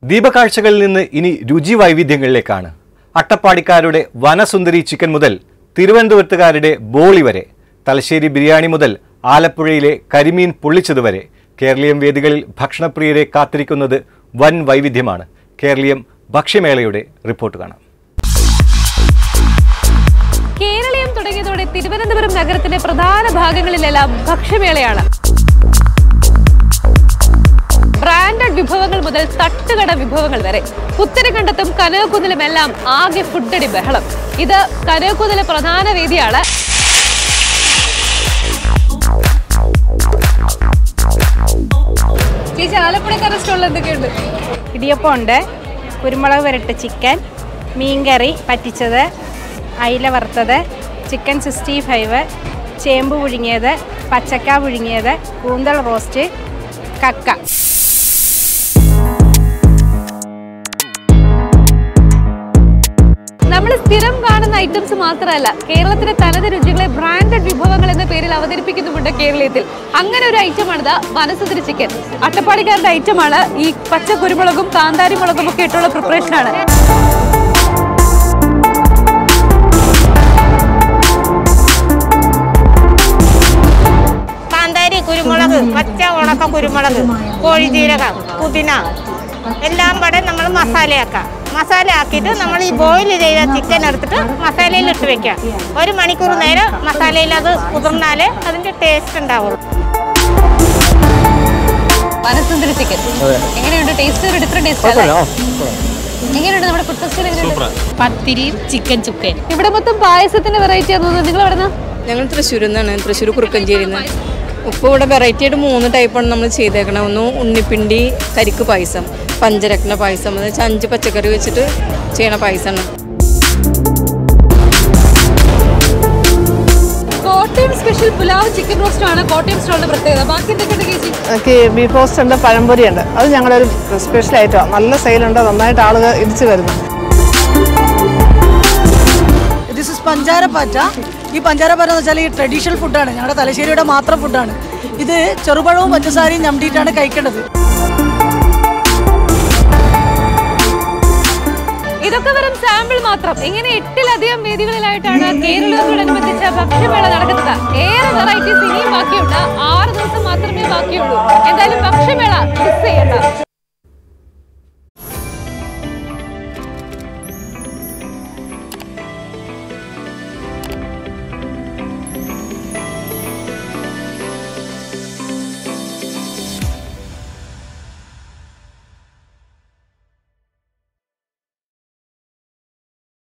ദീപകാഴ്ചകളിൽ നിന്ന് ഇനി രുചി വൈവിധ്യങ്ങളിലേക്കാണ് അട്ടപ്പാടിക്കാരുടെ വനസുന്ദരി ചിക്കൻ മുതൽ തിരുവനന്തപുരത്തുകാരുടെ ബോളി വരെ തലശ്ശേരി ബിരിയാണി മുതൽ ആലപ്പുഴയിലെ കരിമീൻ പൊള്ളിച്ചത് വരെ കേരളീയം വേദികളിൽ ഭക്ഷണപ്രിയരെ കാത്തിരിക്കുന്നത് വൻ വൈവിധ്യമാണ് കേരളീയം ഭക്ഷ്യമേളയുടെ റിപ്പോർട്ട് കാണാം കേരളീയം തുടങ്ങിയതോടെ തിരുവനന്തപുരം നഗരത്തിന്റെ പ്രധാന ഭാഗങ്ങളിലെല്ലാം ഭക്ഷ്യമേളയാണ് ബ്രാൻഡഡ് വിഭവങ്ങൾ മുതൽ തട്ടുകട വിഭവങ്ങൾ വരെ പുത്തനക്കണ്ടത്തും കനകക്കുന്നിലും എല്ലാം ആകെ ഫുഡടി ബഹളം ഇത് കനകക്കുന്നിലെ പ്രധാന വേദിയാണ് ചേച്ചി ആലപ്പുഴക്കാരുടെ സ്റ്റോളിൽ എന്തൊക്കെയുണ്ട് ഇടിയപ്പം ഉണ്ട് കുരുമുളക് വരട്ട് ചിക്കൻ മീൻകറി പറ്റിച്ചത് അയില വറുത്തത് ചിക്കൻ സിക്സ്റ്റി ഫൈവ് ചേമ്പ് പുഴുങ്ങിയത് പച്ചക്ക പുഴുങ്ങിയത് കൂന്തൽ റോസ്റ്റ് കക്ക നമ്മൾ സ്ഥിരം കാണുന്ന ഐറ്റംസ് മാത്രമല്ല കേരളത്തിലെ തനത് രുചികളെ ബ്രാൻഡഡ് വിഭവങ്ങൾ എന്ന പേരിൽ അവതരിപ്പിക്കുന്നുമുണ്ട് കേരളത്തിൽ അങ്ങനെ ഒരു ഐറ്റമാണിത് വനസുതിരി ചിക്കൻ അട്ടപ്പാടിക്കാരുടെ ഐറ്റമാണ് ഈ പച്ച കുരുമുളകും കാന്താരി മുളകും ഒക്കെ ഇട്ടുള്ള പ്രിപ്പറേഷൻ ആണ് കാന്താരി കുരുമുളക് പച്ച ഉണക്ക കുരുമുളക് കോഴിജീരകം പുതിന എല്ലാം കൂടെ നമ്മൾ മസാലയാക്കാം മസാല ആക്കിയിട്ട് നമ്മൾ ഈ ബോയിൽ ചെയ്ത ചിക്കൻ എടുത്തിട്ട് മസാലയിൽ ഇട്ട് വെക്കാം ഒരു മണിക്കൂർ നേരം മസാലയിൽ അത് കുതിർന്നാലേ അതിൻ്റെ ടേസ്റ്റ് ഉണ്ടാവുള്ളൂ വനസുന്ദരി ചിക്കൻ എങ്ങനെയുണ്ട് ടേസ്റ്റ് ഒരു ഡിഫറെന്റ് ടേസ്റ്റ് അല്ലേ എങ്ങനെയുണ്ട് നമ്മുടെ ഫുഡ് ഫെസ്റ്റിവൽ എങ്ങനെയുണ്ട് പത്തിരി ചിക്കൻ ചുക്കൻ ഇവിടെ മൊത്തം പായസത്തിന്റെ വെറൈറ്റി ആണെന്ന് തോന്നുന്നു നിങ്ങൾ എവിടെ ഞങ്ങൾ തൃശ്ശൂരിൽ നിന്നാണ് തൃശ്ശൂർ കുറുക്കഞ്ചേരിയിൽ നിന്ന് ഇപ്പോൾ ഇവിടെ വെറൈറ്റി ആയിട്ട് മൂന്ന് ടൈപ്പാണ് നമ്മൾ ചെയ്തേക്കണത് ഒന്ന് ഉണ്ണിപ്പിണ്ടി കരിക്ക് പായസം പഞ്ചരത്ന പായസം എന്ന് വെച്ചാൽ അഞ്ച് പച്ചക്കറി വെച്ചിട്ട് ചെയ്യണ പായസമാണ് Kottayam special pulao chicken roast ആണ് കോട്ടയം സ്റ്റോളിന്റെ പ്രത്യേകത ബാക്കി എന്തൊക്കെയുണ്ട് ചേച്ചി നമുക്ക് ബീഫ് റോസ്റ്റ് ഉണ്ട് പഴംപൊരി ഉണ്ട് അത് ഞങ്ങളുടെ ഒരു സ്പെഷ്യൽ ഐറ്റമാണ് നല്ല സെയിലുണ്ട് നന്നായിട്ട് ആളുകൾ ഇടിച്ചു വരുന്നു ദിസ് ഇസ് പഞ്ചാരപ്പാറ്റ ഈ പഞ്ചാരപ്പാറ്റ എന്ന് വെച്ചാൽ ഈ ട്രഡീഷണൽ ഫുഡാണ് ഞങ്ങളുടെ തലശ്ശേരിയുടെ മാത്രം ഫുഡാണ് ഇത് ചെറുപഴവും പഞ്ചസാരയും ഞമ്മിയിട്ടാണ് കഴിക്കേണ്ടത് ഇതൊക്കെ വെറും സാമ്പിൾ മാത്രം ഇങ്ങനെ എട്ടിലധികം വേദികളിലായിട്ടാണ് കേരളത്തോടനുബന്ധിച്ച ഭക്ഷ്യമേള നടക്കുന്നത് ഏറെ വെറൈറ്റീസ് ഇനിയും ബാക്കിയുണ്ട് ആറ് ദിവസം മാത്രമേ ബാക്കിയുള്ളൂ എന്തായാലും ഭക്ഷ്യമേള മിസ് ചെയ്യണ്ട